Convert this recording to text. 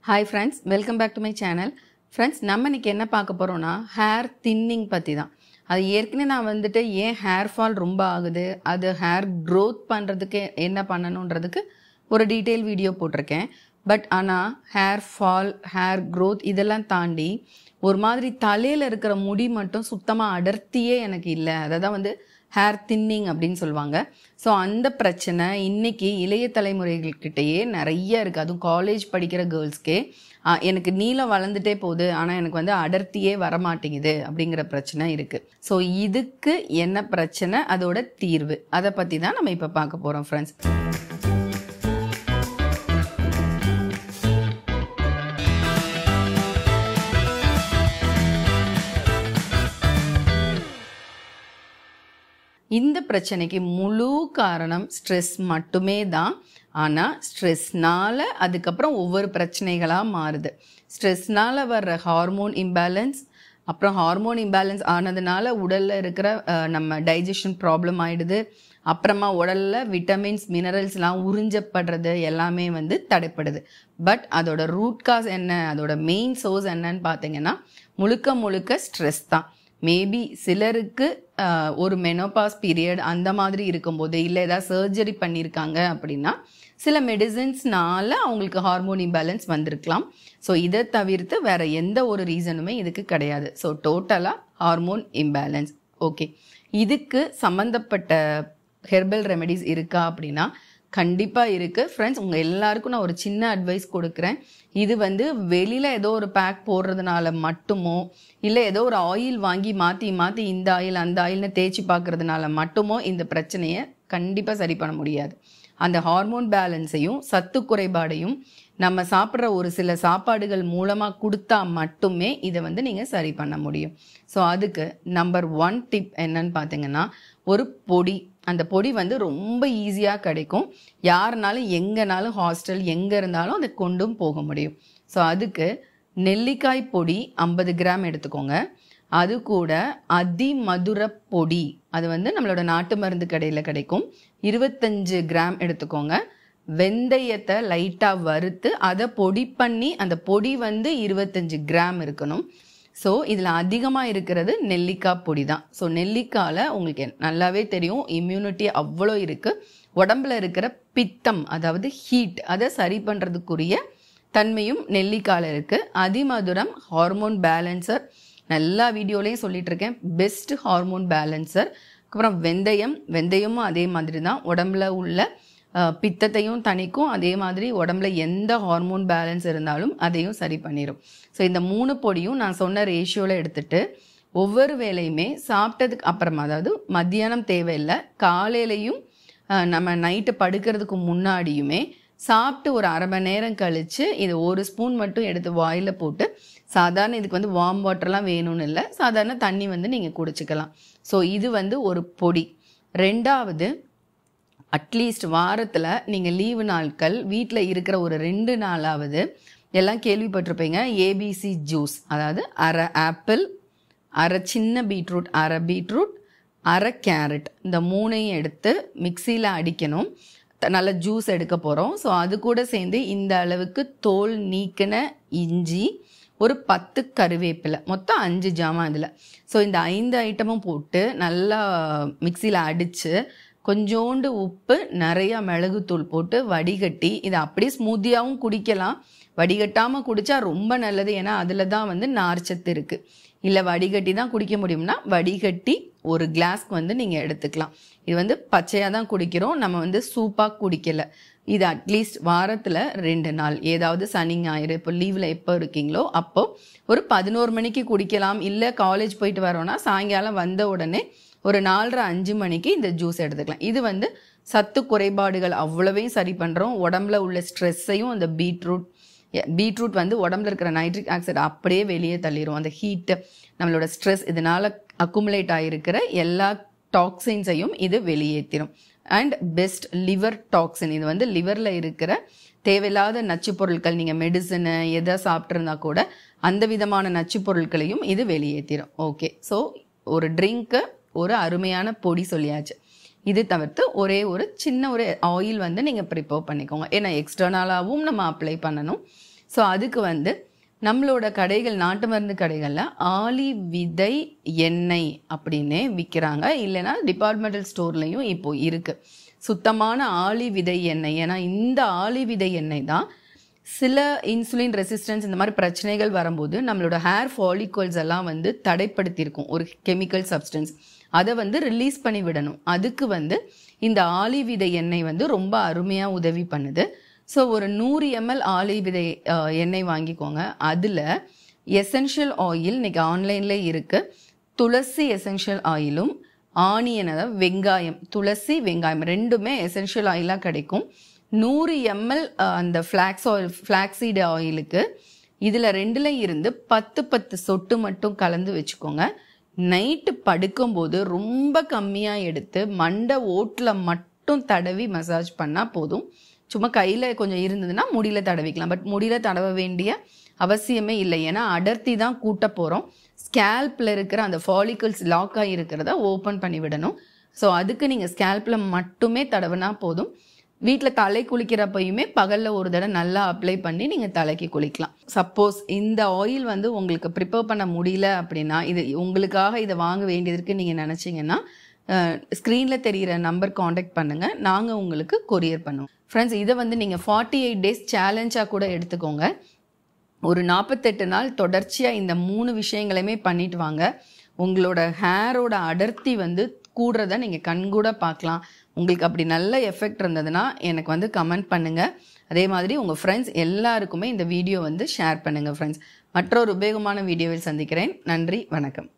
hi friends welcome back to my channel friends நம்ம இன்னைக்கு என்ன பார்க்க போகிறோம்னா ஹேர் தின்னிங் பற்றி தான் அது ஏற்கனவே நான் வந்துட்டு ஏன் ஹேர் ஃபால் ரொம்ப ஆகுது அது ஹேர் க்ரோத் பண்ணுறதுக்கு என்ன பண்ணணுன்றதுக்கு ஒரு டீட்டெயில் வீடியோ போட்டிருக்கேன் பட் ஆனால் ஹேர் ஃபால் ஹேர் க்ரோத் இதெல்லாம் தாண்டி ஒரு மாதிரி தலையில் இருக்கிற முடி மட்டும் சுத்தமாக அடர்த்தியே எனக்கு இல்லை அதை தான் வந்து ஹேர் தின்னிங் அப்படின்னு சொல்லுவாங்க ஸோ அந்த பிரச்சனை இன்னைக்கு இளைய தலைமுறைகள்கிட்டயே நிறைய இருக்குது அதுவும் காலேஜ் படிக்கிற கேர்ள்ஸ்க்கே எனக்கு நீளம் வளர்ந்துட்டே போகுது ஆனால் எனக்கு வந்து அடர்த்தியே வரமாட்டேங்குது அப்படிங்கிற பிரச்சனை இருக்குது ஸோ இதுக்கு என்ன பிரச்சனை அதோட தீர்வு அதை பற்றி தான் நம்ம இப்போ பார்க்க போகிறோம் ஃப்ரெண்ட்ஸ் இந்த பிரச்சனைக்கு முழு காரணம் ஸ்ட்ரெஸ் மட்டுமே தான் ஆனால் ஸ்ட்ரெஸ்னால அதுக்கப்புறம் ஒவ்வொரு பிரச்சனைகளாக மாறுது ஸ்ட்ரெஸ்னால வர்ற ஹார்மோன் இம்பேலன்ஸ் அப்புறம் ஹார்மோன் இம்பேலன்ஸ் ஆனதுனால உடலில் இருக்கிற அஹ், நம்ம டைஜஷன் ப்ராப்ளம் ஆயிடுது அப்புறமா உடல்ல விட்டமின்ஸ் மினரல்ஸ்லாம் உறிஞ்சப்படுறது எல்லாமே வந்து தடைப்படுது பட் அதோட ரூட் காஸ் என்ன அதோட மெயின் சோர்ஸ் என்னன்னு பார்த்தீங்கன்னா முழுக்க முழுக்க ஸ்ட்ரெஸ் தான் மேபி சிலருக்கு ஆஹ், ஒரு மெனோபாஸ் பீரியட் அந்த மாதிரி இருக்கும்போது இல்லை ஏதாவது சர்ஜரி பண்ணியிருக்காங்க அப்படின்னா சில மெடிசின்ஸ்னால அவங்களுக்கு ஹார்மோன் இம்பேலன்ஸ் வந்திருக்கலாம் ஸோ இதை தவிர்த்து வேற எந்த ஒரு ரீசனுமே இதுக்கு கிடையாது ஸோ டோட்டலாக ஹார்மோன் இம்பேலன்ஸ் ஓகே இதுக்கு சம்மந்தப்பட்ட ஹெர்பல் ரெமெடிஸ் இருக்கா அப்படின்னா கண்டிப்பாக இருக்குது ஃப்ரெண்ட்ஸ் உங்கள் எல்லாருக்கும் நான் ஒரு சின்ன அட்வைஸ் கொடுக்குறேன் இது வந்து வெளியில் ஏதோ ஒரு பேக் போடுறதுனால மட்டுமோ இல்லை ஏதோ ஒரு ஆயில் வாங்கி மாற்றி மாற்றி இந்த ஆயில் அந்த ஆயில்னு தேய்ச்சி பார்க்கறதுனால மட்டுமோ இந்த பிரச்சனையை கண்டிப்பாக சரி பண்ண முடியாது அந்த ஹார்மோன் பேலன்ஸையும் சத்து குறைபாடையும் நம்ம சாப்பிட்ற ஒரு சில சாப்பாடுகள் மூலமாக கொடுத்தா மட்டுமே இதை வந்து நீங்கள் சரி பண்ண முடியும் ஸோ அதுக்கு நம்பர் ஒன் டிப் என்னன்னு பார்த்தீங்கன்னா ஒரு பொடி அந்த பொடி வந்து ரொம்ப ஈஸியாக கிடைக்கும் யாருனாலும் எங்கேனாலும் ஹாஸ்டல் எங்கே இருந்தாலும் அதை கொண்டும் போக முடியும் ஸோ அதுக்கு நெல்லிக்காய் பொடி ஐம்பது கிராம் எடுத்துக்கோங்க அது கூட அதிமதுர பொடி அது வந்து நம்மளோட நாட்டு மருந்து கடையில் கிடைக்கும் இருபத்தஞ்சு கிராம் எடுத்துக்கோங்க வெந்தயத்தை லைட்டாக வறுத்து அதை பொடி பண்ணி அந்த பொடி வந்து இருபத்தஞ்சு கிராம் இருக்கணும் ஸோ இதில் அதிகமாக இருக்கிறது நெல்லிக்காய் பொடி தான் ஸோ நெல்லிக்காயில் உங்களுக்கு நல்லாவே தெரியும் இம்யூனிட்டி அவ்வளோ இருக்குது உடம்புல இருக்கிற பித்தம் அதாவது ஹீட் அதை சரி பண்ணுறதுக்குரிய தன்மையும் நெல்லிக்காயில் இருக்குது அதிமதுரம் ஹார்மோன் பேலன்சர் எல்லா வீடியோலையும் சொல்லிட்டு இருக்கேன் பெஸ்ட் ஹார்மோன் பேலன்சர் அப்புறம் வெந்தயம் வெந்தயமும் அதே மாதிரி தான் உடம்புல உள்ள அஹ், பித்தத்தையும் தணிக்கும் அதே மாதிரி உடம்புல எந்த ஹார்மோன் பேலன்ஸ் இருந்தாலும் அதையும் சரி பண்ணிடும் ஸோ இந்த மூணு பொடியும் நான் சொன்ன ரேஷியோவில் எடுத்துட்டு ஒவ்வொரு வேலையுமே சாப்பிட்டதுக்கு அப்புறமா அதாவது மத்தியானம் தேவையில்லை காலையிலையும் அஹ், நம்ம நைட்டு படுக்கிறதுக்கு முன்னாடியுமே சாப்பிட்டு ஒரு அரை மணி நேரம் கழித்து இது ஒரு ஸ்பூன் மட்டும் எடுத்து வாயில் போட்டு சாதாரண இதுக்கு வந்து வார்ம் வாட்டர்லாம் வேணும்னு இல்லை சாதாரண தண்ணி வந்து நீங்கள் குடிச்சுக்கலாம் ஸோ இது வந்து ஒரு பொடி ரெண்டாவது அட்லீஸ்ட் வாரத்தில் நீங்கள் லீவு நாட்கள் வீட்டில் இருக்கிற ஒரு ரெண்டு நாளாவது எல்லாம் கேள்விப்பட்டிருப்பீங்க ஏபிசி ஜூஸ் அதாவது அரை ஆப்பிள் அரை சின்ன பீட்ரூட் அரை பீட்ரூட் அரை கேரட் இந்த மூணையும் எடுத்து மிக்சியில் அடிக்கணும் த- நல்ல ஜூஸ் எடுக்க போகிறோம் ஸோ அது கூட சேர்ந்து இந்த அளவுக்கு தோல் நீக்கின இஞ்சி ஒரு பத்து கருவேப்பிலை மொத்தம் அஞ்சு ஜாமான் இதில் ஸோ இந்த ஐந்து ஐட்டமும் போட்டு நல்லா மிக்சியில் அடித்து கொஞ்சோண்டு உப்பு நிறைய மிளகுத்தூள் போட்டு வடிகட்டி இதை அப்படியே ஸ்மூத்தியாகவும் குடிக்கலாம் வடிகட்டாமல் குடித்தா ரொம்ப நல்லது ஏன்னா அதில் தான் வந்து நார்ச்சத்து இருக்குது இல்லை வடிகட்டி தான் குடிக்க முடியும்னா வடிகட்டி ஒரு கிளாஸ்க்கு வந்து நீங்கள் எடுத்துக்கலாம் இது வந்து பச்சையாக தான் குடிக்கிறோம் நம்ம வந்து சூப்பாக குடிக்கல இது அட்லீஸ்ட் வாரத்தில் ரெண்டு நாள் ஏதாவது சனி ஞாயிறு இப்போ லீவில் எப்போ இருக்கீங்களோ அப்போ ஒரு பதினோரு மணிக்கு குடிக்கலாம் இல்லை காலேஜ் போயிட்டு வரோன்னா சாயங்காலம் வந்த உடனே ஒரு நாலரை அஞ்சு மணிக்கு இந்த ஜூஸ் எடுத்துக்கலாம் இது வந்து சத்து குறைபாடுகள் அவ்வளவையும் சரி பண்ணுறோம் உடம்புல உள்ள ஸ்ட்ரெஸ்ஸையும் அந்த பீட்ரூட் பீட்ரூட் வந்து உடம்புல இருக்கிற நைட்ரிக் ஆக்சைடு அப்படியே வெளியே தள்ளிடும் அந்த ஹீட்டு நம்மளோட ஸ்ட்ரெஸ் இதனால அக்குமுலேட் ஆகிருக்கிற எல்லா டாக்ஸின்ஸையும் இது வெளியேற்றிடும் அண்ட் பெஸ்ட் லிவர் டாக்ஸின் இது வந்து லிவரில் இருக்கிற தேவையில்லாத நச்சுப் பொருட்கள் நீங்கள் மெடிசனு எதை சாப்பிட்ருந்தா கூட அந்த விதமான நச்சுப் பொருட்களையும் இது வெளியேற்றிடும் ஓகே ஸோ ஒரு ட்ரிங்க்கு ஒரு அருமையான பொடி சொல்லியாச்சு இது தவிர்த்து ஒரே ஒரு சின்ன ஒரு ஆயில் வந்து நீங்கள் ப்ரிப்பேர் பண்ணிக்கோங்க ஏன்னா எக்ஸ்டர்னலாகவும் நம்ம அப்ளை பண்ணணும் ஸோ அதுக்கு வந்து நம்மளோட கடைகள் நாட்டு மருந்து கடைகளில் ஆலி விதை எண்ணெய் அப்படின்னே விற்கிறாங்க இல்லைன்னா டிபார்ட்மெண்டல் ஸ்டோர்லேயும் இப்போ இருக்குது சுத்தமான ஆலி விதை எண்ணெய் ஏன்னா இந்த ஆலி விதை எண்ணெய் தான் சில இன்சுலின் ரெசிஸ்டன்ஸ் இந்த மாதிரி பிரச்சனைகள் வரும்போது நம்மளோட ஹேர் ஃபாலிகல்ஸ் எல்லாம் வந்து தடைப்படுத்தியிருக்கும் ஒரு கெமிக்கல் சப்ஸ்டன்ஸ் அதை வந்து ரிலீஸ் பண்ணி விடணும் அதுக்கு வந்து இந்த ஆலி விதை எண்ணெய் வந்து ரொம்ப அருமையாக உதவி பண்ணுது ஸோ ஒரு நூறு எம்எல் ஆலி விதை அஹ், எண்ணெய் வாங்கிக்கோங்க அதில் எசென்ஷியல் ஆயில் இன்னைக்கு ஆன்லைனில் இருக்குது துளசி எசென்ஷியல் ஆயிலும் ஆனியன் அதாவது வெங்காயம் துளசி வெங்காயம் ரெண்டுமே எசென்ஷியல் ஆயிலாக கிடைக்கும் நூறு எம்எல் அந்த ஃப்ளாக்ஸ் ஆயில் ஃப்ளாக்ஸீடு ஆயிலுக்கு இதில் ரெண்டுல இருந்து பத்து பத்து சொட்டு மட்டும் கலந்து வச்சுக்கோங்க நைட்டு படுக்கும்போது ரொம்ப கம்மியாக எடுத்து மண்டை ஓட்டில் மட்டும் தடவி மசாஜ் பண்ணால் போதும் சும்மா கையில் கொஞ்சம் இருந்ததுன்னா முடியல தடவிக்கலாம் பட் முடியல தடவ வேண்டிய அவசியமே இல்லை ஏன்னா அடர்த்தி தான் கூட்ட போகிறோம் ஸ்கேல்பில் இருக்கிற அந்த ஃபாலிகல்ஸ் லாக் ஆகி இருக்கிறத ஓப்பன் பண்ணி விடணும் ஸோ அதுக்கு நீங்கள் ஸ்கேல்பில் மட்டுமே தடவினா போதும் வீட்டில் தலை குளிக்கிறப்பயுமே பகலில் ஒரு தடவை நல்லா அப்ளை பண்ணி நீங்கள் தலைக்கு குளிக்கலாம் சப்போஸ் இந்த ஆயில் வந்து உங்களுக்கு ப்ரிப்பேர் பண்ண முடியல அப்படின்னா இது உங்களுக்காக இதை வாங்க வேண்டியதற்கு நீங்கள் நினச்சிங்கன்னா ஸ்க்ரீனில் தெரிகிற நம்பர் காண்டாக்ட் பண்ணுங்கள் நாங்கள் உங்களுக்கு கொரியர் பண்ணுவோம் ஃப்ரெண்ட்ஸ் இதை வந்து நீங்கள் ஃபார்ட்டி எயிட் டேஸ் சேலஞ்சாக கூட எடுத்துக்கோங்க ஒரு நாற்பத்தெட்டு நாள் தொடர்ச்சியாக இந்த மூணு விஷயங்களையுமே பண்ணிட்டு வாங்க உங்களோட ஹேரோட அடர்த்தி வந்து கூடுறத நீங்கள் கண்கூட பார்க்கலாம் உங்களுக்கு அப்படி நல்ல எஃபெக்ட் இருந்ததுன்னா எனக்கு வந்து கமெண்ட் பண்ணுங்கள் அதே மாதிரி உங்கள் ஃப்ரெண்ட்ஸ் எல்லாருக்குமே இந்த வீடியோ வந்து ஷேர் பண்ணுங்கள் ஃப்ரெண்ட்ஸ் மற்றொரு உபயோகமான வீடியோவில் சந்திக்கிறேன் நன்றி வணக்கம்